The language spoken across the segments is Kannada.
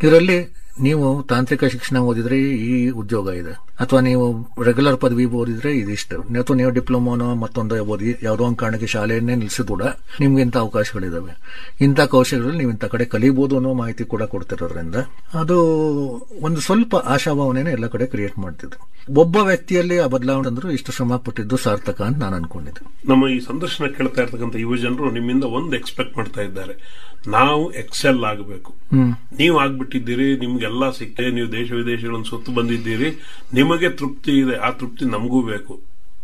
ಇದರಲ್ಲಿ ನೀವು ತಾಂತ್ರಿಕ ಶಿಕ್ಷಣ ಓದಿದ್ರೆ ಈ ಉದ್ಯೋಗ ಇದೆ ಅಥವಾ ನೀವು ರೆಗ್ಯುಲರ್ ಪದವಿ ಓದಿದ್ರೆ ಇದಿಷ್ಟು ಅಥವಾ ನೀವು ಡಿಪ್ಲೊಮಾನೋ ಮತ್ತೊಂದು ಓದಿ ಯಾವುದೋ ಒಂದು ಕಾರಣಕ್ಕೆ ಶಾಲೆಯನ್ನೇ ನಿಲ್ಲಿಸಿದ್ರು ಕೂಡ ನಿಮ್ಗೆ ಇಂಥ ಅವಕಾಶಗಳಿದಾವೆ ಇಂಥ ಕೌಶಲ್ಯಗಳು ನೀವು ಇಂಥ ಕಡೆ ಕಲಿಬಹುದು ಅನ್ನೋ ಮಾಹಿತಿ ಕೂಡ ಕೊಡ್ತಿರೋದ್ರಿಂದ ಅದು ಒಂದು ಸ್ವಲ್ಪ ಆಶಾಭಾವನೆನ ಎಲ್ಲ ಕಡೆ ಕ್ರಿಯೇಟ್ ಮಾಡ್ತಿದ್ರು ಒಬ್ಬ ವ್ಯಕ್ತಿಯಲ್ಲಿ ಆ ಬದಲಾವಣೆ ಅಂದ್ರೂ ಇಷ್ಟು ಶ್ರಮ ಪಟ್ಟಿದ್ದು ಸಾರ್ಥಕ ಅಂತ ನಾನು ಅನ್ಕೊಂಡಿದ್ದೆ ನಮ್ಮ ಈ ಸಂದರ್ಶನ ಕೇಳ್ತಾ ಇರ್ತಕ್ಕಂಥ ಯುವ ಜನರು ನಿಮ್ಮಿಂದ ಒಂದು ಎಕ್ಸ್ಪೆಕ್ಟ್ ಮಾಡ್ತಾ ಇದ್ದಾರೆ ನಾವು ಎಕ್ಸೆಲ್ ಆಗಬೇಕು ನೀವು ಆಗ್ಬಿಟ್ಟಿದ್ದೀರಿ ನಿಮ್ಗೆಲ್ಲ ಸಿಕ್ಕಿದೆ ನೀವು ದೇಶ ವಿದೇಶಗಳನ್ನು ಸುತ್ತು ಬಂದಿದ್ದೀರಿ ನಿಮಗೆ ತೃಪ್ತಿ ಇದೆ ಆ ತೃಪ್ತಿ ನಮಗೂ ಬೇಕು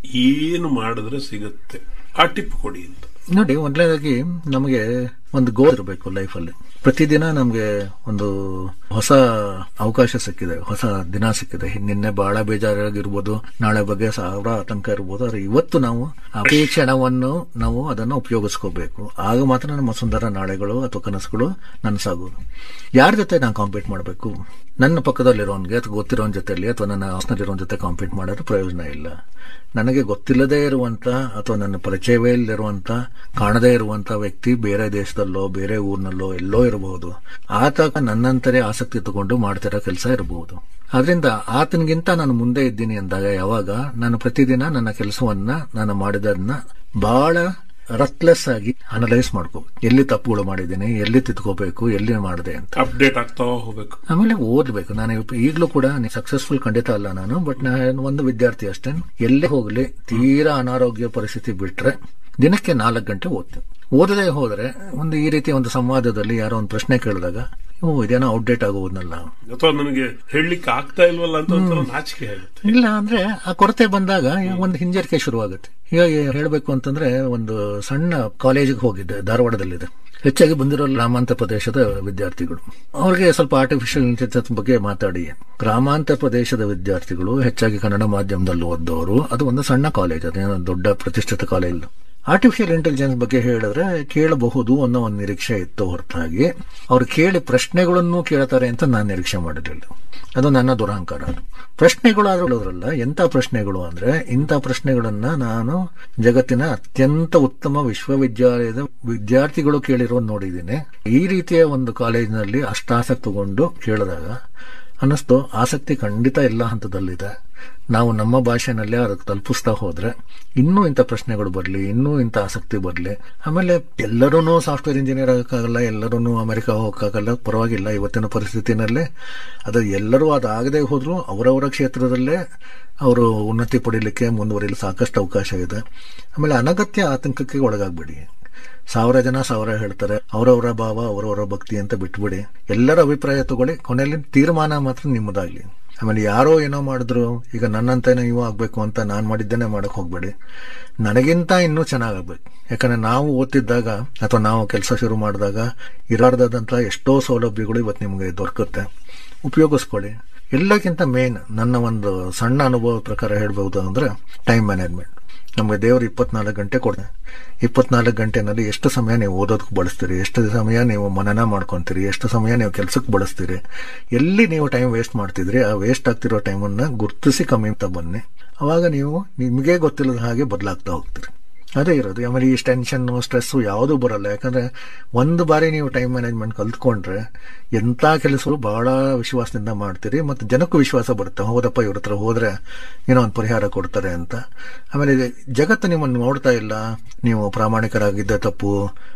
ಏನು ಮಾಡಿದ್ರೆ ಸಿಗುತ್ತೆ ಆ ಟಿಪ್ ಕೊಡಿ ಅಂತ ನೋಡಿ ಮೊದಲನೇದಾಗಿ ನಮಗೆ ಒಂದು ಗೋಲ್ ಇರಬೇಕು ಲೈಫಲ್ಲಿ ಪ್ರತಿದಿನ ನಮಗೆ ಒಂದು ಹೊಸ ಅವಕಾಶ ಸಿಕ್ಕಿದೆ ಹೊಸ ದಿನ ಸಿಕ್ಕಿದೆ ನಿನ್ನೆ ಬಹಳ ಬೇಜಾರಾಗಿರ್ಬೋದು ನಾಳೆ ಬಗ್ಗೆ ಸಾವಿರ ಆತಂಕ ಇರ್ಬೋದು ಆದ್ರೆ ಇವತ್ತು ನಾವು ಆ ಪ್ರತಿ ಕ್ಷಣವನ್ನು ನಾವು ಅದನ್ನು ಉಪಯೋಗಿಸ್ಕೋಬೇಕು ಆಗ ಮಾತ್ರ ನಮ್ಮ ಸುಂದರ ನಾಳೆಗಳು ಅಥವಾ ಕನಸುಗಳು ನನಸಾಗೋದು ಯಾರ ಜೊತೆ ನಾನು ಕಾಂಪೀಟ್ ಮಾಡಬೇಕು ನನ್ನ ಪಕ್ಕದಲ್ಲಿರೋನ್ಗೆ ಅಥವಾ ಗೊತ್ತಿರೋನ್ ಜೊತೆಲಿ ಅಥವಾ ನನ್ನ ಹಾಸ್ನಲ್ಲಿರೋನ್ ಜೊತೆ ಕಾಂಪೀಟ್ ಮಾಡೋದು ಪ್ರಯೋಜನ ಇಲ್ಲ ನನಗೆ ಗೊತ್ತಿಲ್ಲದೇ ಇರುವಂತ ಅಥವಾ ನನ್ನ ಪರಿಚಯವೇ ಇಲ್ಲಿರುವಂತ ಕಾಣದೇ ಇರುವಂತ ವ್ಯಕ್ತಿ ಬೇರೆ ದೇಶದಲ್ಲೋ ಬೇರೆ ಊರಿನಲ್ಲೋ ಎಲ್ಲೋ ಇರಬಹುದು ಆತ ನನ್ನಂತರೇ ಆಸಕ್ತಿ ತಗೊಂಡು ಮಾಡ್ತಿರೋ ಕೆಲಸ ಇರಬಹುದು ಆದ್ರಿಂದ ಆತನಿಗಿಂತ ನಾನು ಮುಂದೆ ಇದ್ದೀನಿ ಅಂದಾಗ ಯಾವಾಗ ನಾನು ಪ್ರತಿದಿನ ನನ್ನ ಕೆಲಸವನ್ನ ನಾನು ಮಾಡಿದನ್ನ ಬಹಳ ರತ್ಲೆಸ್ ಆಗಿ ಅನಲೈಸ್ ಮಾಡ್ಕೋ ಎಲ್ಲಿ ತಪ್ಪುಗಳು ಮಾಡಿದ್ದೀನಿ ಎಲ್ಲಿ ತಿದ್ಕೋಬೇಕು ಎಲ್ಲಿ ಮಾಡಿದೆ ಅಂತ ಅಪ್ಡೇಟ್ ಆಗ್ತಾ ಹೋಗ್ಬೇಕು ಆಮೇಲೆ ಓದ್ಬೇಕು ನಾನು ಈಗಲೂ ಕೂಡ ಸಕ್ಸಸ್ಫುಲ್ ಖಂಡಿತ ಅಲ್ಲ ನಾನು ಬಟ್ ನಾನು ಒಂದು ವಿದ್ಯಾರ್ಥಿ ಅಷ್ಟೇ ಎಲ್ಲೇ ಹೋಗ್ಲಿ ತೀರಾ ಅನಾರೋಗ್ಯ ಪರಿಸ್ಥಿತಿ ಬಿಟ್ರೆ ದಿನಕ್ಕೆ ನಾಲ್ಕು ಗಂಟೆ ಓದ್ತೀನಿ ಓದದೇ ಹೋದ್ರೆ ಒಂದು ಈ ರೀತಿ ಒಂದು ಸಂವಾದದಲ್ಲಿ ಯಾರೋ ಒಂದು ಪ್ರಶ್ನೆ ಕೇಳಿದಾಗ ಓ ಇದೇನೋ ಔಟ್ಡೇಟ್ ಆಗೋದನ್ನಲ್ಲ ಅಥವಾ ನನಗೆ ಹೇಳಲಿಕ್ಕೆ ಆಗ್ತಾ ಇಲ್ವಲ್ಲ ಅಂತ ಒಂಥರ ನಾಚಿಕೆ ಆಗುತ್ತೆ ಇಲ್ಲ ಅಂದ್ರೆ ಆ ಕೊರತೆ ಬಂದಾಗ ಒಂದು ಹಿಂಜರಿಕೆ ಶುರುವಾಗುತ್ತೆ ಈಗ ಹೇಳಬೇಕು ಅಂತಂದ್ರೆ ಒಂದು ಸಣ್ಣ ಕಾಲೇಜಿಗೆ ಹೋಗಿದ್ದೆ ಧಾರವಾಡದಲ್ಲಿದೆ ಹೆಚ್ಚಾಗಿ ಬಂದಿರೋ ಗ್ರಾಮಾಂತರ ಪ್ರದೇಶದ ವಿದ್ಯಾರ್ಥಿಗಳು ಅವ್ರಿಗೆ ಸ್ವಲ್ಪ ಆರ್ಟಿಫಿಷಿಯಲ್ ಇಂಟೆಲಿಜೆನ್ಸ್ ಬಗ್ಗೆ ಮಾತಾಡಿ ಗ್ರಾಮಾಂತರ ಪ್ರದೇಶದ ವಿದ್ಯಾರ್ಥಿಗಳು ಹೆಚ್ಚಾಗಿ ಕನ್ನಡ ಮಾಧ್ಯಮದಲ್ಲಿ ಓದೋರು ಅದು ಒಂದು ಸಣ್ಣ ಕಾಲೇಜ್ ಅದೇನೋ ದೊಡ್ಡ ಪ್ರತಿಷ್ಠಿತ ಕಾಲೇಜ್ ಆರ್ಟಿಫಿಷಿಯಲ್ ಇಂಟೆಲಿಜೆನ್ಸ್ ಬಗ್ಗೆ ಹೇಳಿದ್ರೆ ಕೇಳಬಹುದು ಅನ್ನೋ ಒಂದು ನಿರೀಕ್ಷೆ ಇತ್ತು ಹೊರತಾಗಿ ಅವ್ರು ಕೇಳಿ ಪ್ರಶ್ನೆಗಳನ್ನು ಕೇಳ್ತಾರೆ ಅಂತ ನಾನು ನಿರೀಕ್ಷೆ ಮಾಡಿರಲಿಲ್ಲ ಅದು ನನ್ನ ದುರಹಂಕಾರ ಅದು ಪ್ರಶ್ನೆಗಳಾದ್ರಲ್ಲ ಎಂತ ಪ್ರಶ್ನೆಗಳು ಅಂದ್ರೆ ಇಂಥ ಪ್ರಶ್ನೆಗಳನ್ನ ನಾನು ಜಗತ್ತಿನ ಅತ್ಯಂತ ಉತ್ತಮ ವಿಶ್ವವಿದ್ಯಾಲಯದ ವಿದ್ಯಾರ್ಥಿಗಳು ಕೇಳಿರೋ ನೋಡಿದ್ದೀನಿ ಈ ರೀತಿಯ ಒಂದು ಕಾಲೇಜಿನಲ್ಲಿ ಅಷ್ಟಾಸಕ್ತಿ ತಗೊಂಡು ಕೇಳಿದಾಗ ಅನ್ನಿಸ್ತು ಆಸಕ್ತಿ ಖಂಡಿತ ಎಲ್ಲ ಹಂತದಲ್ಲಿದೆ ನಾವು ನಮ್ಮ ಭಾಷೆನಲ್ಲೇ ಅದಕ್ಕೆ ತಲುಪಿಸ್ತಾ ಹೋದ್ರೆ ಇನ್ನೂ ಇಂಥ ಪ್ರಶ್ನೆಗಳು ಬರಲಿ ಇನ್ನೂ ಇಂಥ ಆಸಕ್ತಿ ಬರಲಿ ಆಮೇಲೆ ಎಲ್ಲರೂ ಸಾಫ್ಟ್ವೇರ್ ಇಂಜಿನಿಯರ್ ಆಗಕ್ಕಾಗಲ್ಲ ಎಲ್ಲರೂ ಅಮೆರಿಕ ಹೋಗಕ್ಕಾಗಲ್ಲ ಪರವಾಗಿಲ್ಲ ಇವತ್ತಿನ ಪರಿಸ್ಥಿತಿನಲ್ಲೇ ಅದು ಎಲ್ಲರೂ ಅದಾಗದೆ ಹೋದ್ರು ಅವರವರ ಕ್ಷೇತ್ರದಲ್ಲೇ ಅವರು ಉನ್ನತಿ ಪಡೀಲಿಕ್ಕೆ ಮುಂದುವರಿಯಲು ಸಾಕಷ್ಟು ಅವಕಾಶ ಇದೆ ಆಮೇಲೆ ಅನಗತ್ಯ ಆತಂಕಕ್ಕೆ ಒಳಗಾಗ್ಬೇಡಿ ಸಾವಿರ ಜನ ಸಾವಿರ ಹೇಳ್ತಾರೆ ಅವರವರ ಭಾವ ಅವರವರ ಭಕ್ತಿ ಅಂತ ಬಿಟ್ಬಿಡಿ ಎಲ್ಲರ ಅಭಿಪ್ರಾಯ ತಗೊಳ್ಳಿ ಕೊನೆಯಲ್ಲಿ ತೀರ್ಮಾನ ಮಾತ್ರ ನಿಮ್ಮದಾಗ್ಲಿ ಆಮೇಲೆ ಯಾರೋ ಏನೋ ಮಾಡಿದ್ರು ಈಗ ನನ್ನಂತೇನೆ ನೀವು ಆಗ್ಬೇಕು ಅಂತ ನಾನು ಮಾಡಿದ್ದೇನೆ ಮಾಡಕ್ ಹೋಗ್ಬೇಡಿ ನನಗಿಂತ ಇನ್ನೂ ಚೆನ್ನಾಗಾಗ್ಬೇಕು ಯಾಕಂದ್ರೆ ನಾವು ಓದ್ತಿದ್ದಾಗ ಅಥವಾ ನಾವು ಕೆಲಸ ಶುರು ಮಾಡಿದಾಗ ಇರಾರ್ದಂತ ಎಷ್ಟೋ ಸೌಲಭ್ಯಗಳು ಇವತ್ತು ನಿಮಗೆ ದೊರಕುತ್ತೆ ಉಪಯೋಗಿಸ್ಕೊಳ್ಳಿ ಎಲ್ಲಕ್ಕಿಂತ ಮೇನ್ ನನ್ನ ಒಂದು ಸಣ್ಣ ಅನುಭವದ ಪ್ರಕಾರ ಹೇಳ್ಬಹುದು ಅಂದ್ರೆ ಟೈಮ್ ಮ್ಯಾನೇಜ್ಮೆಂಟ್ ನಮಗೆ ದೇವರು ಇಪ್ಪತ್ನಾಲ್ಕು ಗಂಟೆ ಕೊಡ್ತಾರೆ ಇಪ್ಪತ್ನಾಲ್ಕು ಗಂಟೆನಲ್ಲಿ ಎಷ್ಟು ಸಮಯ ನೀವು ಓದೋದಕ್ಕೆ ಬಳಸ್ತೀರಿ ಎಷ್ಟು ಸಮಯ ನೀವು ಮನನ ಮಾಡ್ಕೊಂತೀರಿ ಎಷ್ಟು ಸಮಯ ನೀವು ಕೆಲಸಕ್ಕೆ ಬಳಸ್ತೀರಿ ಎಲ್ಲಿ ನೀವು ಟೈಮ್ ವೇಸ್ಟ್ ಮಾಡ್ತಿದ್ರಿ ಆ ವೇಸ್ಟ್ ಆಗ್ತಿರೋ ಟೈಮನ್ನ ಗುರ್ತಿಸಿ ಕಮ್ಮಿ ಅಂತ ಬನ್ನಿ ಅವಾಗ ನೀವು ನಿಮಗೆ ಗೊತ್ತಿಲ್ಲದ ಹಾಗೆ ಬದಲಾಗ್ತಾ ಹೋಗ್ತೀರಿ ಅದೇ ಇರೋದು ಆಮೇಲೆ ಈ ಟೆನ್ಷನ್ ಸ್ಟ್ರೆಸ್ಸು ಯಾವುದೂ ಬರಲ್ಲ ಯಾಕಂದ್ರೆ ಒಂದು ಬಾರಿ ನೀವು ಟೈಮ್ ಮ್ಯಾನೇಜ್ಮೆಂಟ್ ಕಲ್ತ್ಕೊಂಡ್ರೆ ಎಂಥ ಕೆಲಸಗಳು ಬಹಳ ವಿಶ್ವಾಸದಿಂದ ಮಾಡ್ತೀರಿ ಮತ್ತು ಜನಕ್ಕೂ ವಿಶ್ವಾಸ ಬರುತ್ತೆ ಹೌದಪ್ಪ ಇವ್ರ ಹತ್ರ ಹೋದ್ರೆ ಏನೋ ಒಂದು ಪರಿಹಾರ ಕೊಡ್ತಾರೆ ಅಂತ ಆಮೇಲೆ ಜಗತ್ತು ನಿಮ್ಮನ್ನು ನೋಡ್ತಾ ಇಲ್ಲ ನೀವು ಪ್ರಾಮಾಣಿಕರಾಗಿದ್ದೆ ತಪ್ಪು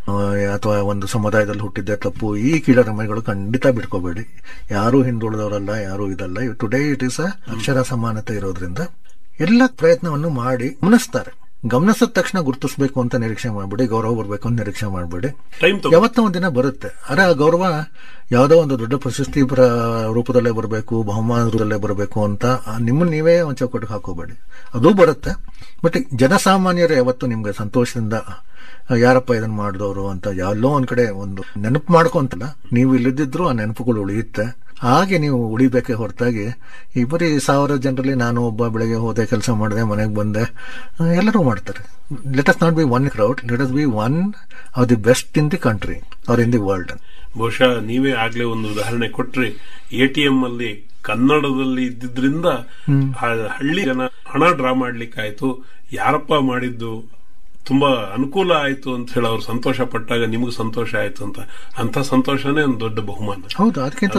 ಅಥವಾ ಒಂದು ಸಮುದಾಯದಲ್ಲಿ ಹುಟ್ಟಿದ್ದೆ ತಪ್ಪು ಈ ಕೀಳರಿಮೆಗಳು ಖಂಡಿತ ಬಿಟ್ಕೋಬೇಡಿ ಯಾರೂ ಹಿಂದುಳಿದವರಲ್ಲ ಯಾರೂ ಇದಲ್ಲ ಟುಡೇ ಇಟ್ ಈಸ್ ಅ ಅಕ್ಷರ ಸಮಾನತೆ ಇರೋದ್ರಿಂದ ಎಲ್ಲ ಪ್ರಯತ್ನವನ್ನು ಮಾಡಿ ಗಮನಿಸ್ತಾರೆ ಗಮನಿಸಿದ ತಕ್ಷಣ ಗುರುತಿಸಬೇಕು ಅಂತ ನಿರೀಕ್ಷೆ ಮಾಡಬೇಡಿ ಗೌರವ ಬರಬೇಕು ಅಂತ ನಿರೀಕ್ಷೆ ಮಾಡಬೇಡಿ ಯಾವತ್ತೋ ಒಂದಿನ ಬರುತ್ತೆ ಅರೆ ಆ ಗೌರವ ಯಾವುದೋ ಒಂದು ದೊಡ್ಡ ಪ್ರಶಸ್ತಿ ರೂಪದಲ್ಲೇ ಬರಬೇಕು ಬಹುಮಾನ ರೂಪದಲ್ಲೇ ಬರಬೇಕು ಅಂತ ನಿಮ್ಮನ್ನ ನೀವೇ ಒಂದು ಚೌಕಟ್ಟಿಗೆ ಹಾಕೋಬೇಡಿ ಅದು ಬರುತ್ತೆ ಬಟ್ ಜನಸಾಮಾನ್ಯರು ಯಾವತ್ತು ನಿಮ್ಗೆ ಸಂತೋಷದಿಂದ ಯಾರಪ್ಪ ಇದನ್ನ ಮಾಡಿದವರು ಅಂತ ಎಲ್ಲೋ ಒಂದ್ ಕಡೆ ಒಂದು ನೆನಪು ಮಾಡ್ಕೊಂತಲ್ಲ ನೀವು ಇಲ್ಲದಿದ್ರು ಆ ನೆನಪುಗಳು ಉಳಿಯುತ್ತೆ ಹಾಗೆ ನೀವು ಉಳಿಬೇಕೆ ಹೊರತಾಗಿ ಈ ಬರೀ ಸಾವಿರ ಜನರಲ್ಲಿ ನಾನು ಒಬ್ಬ ಬೆಳಗ್ಗೆ ಹೋದೆ ಕೆಲಸ ಮಾಡಿದೆ ಮನೆಗೆ ಬಂದೆ ಎಲ್ಲರೂ ಮಾಡ್ತಾರೆ let us not be one crowd let us be one of the best in the country or in the world ಬಹುಶಃ ನೀವೇ ಆಗ್ಲೇ ಒಂದು ಉದಾಹರಣೆ ಕೊಟ್ರಿ ಎ ಟಿ ಎಂ ಅಲ್ಲಿ ಕನ್ನಡದಲ್ಲಿ ಇದ್ದಿದ್ರಿಂದ ಹಳ್ಳಿ ಜನ ಹಣ ಡ್ರಾ ಮಾಡ್ಲಿಕ್ಕಾಯ್ತು ಯಾರಪ್ಪ ಮಾಡಿದ್ದು ತುಂಬಾ ಅನುಕೂಲ ಆಯ್ತು ಅಂತ ಹೇಳಿ ಅವ್ರು ಸಂತೋಷ ಪಟ್ಟಾಗ ನಿಮ್ಗೆ ಸಂತೋಷ ಆಯ್ತು ಅಂತ ಅಂತ ಸಂತೋಷನೇ ಒಂದು ದೊಡ್ಡ ಬಹುಮಾನ ಹೌದು ಅದಕ್ಕಿಂತ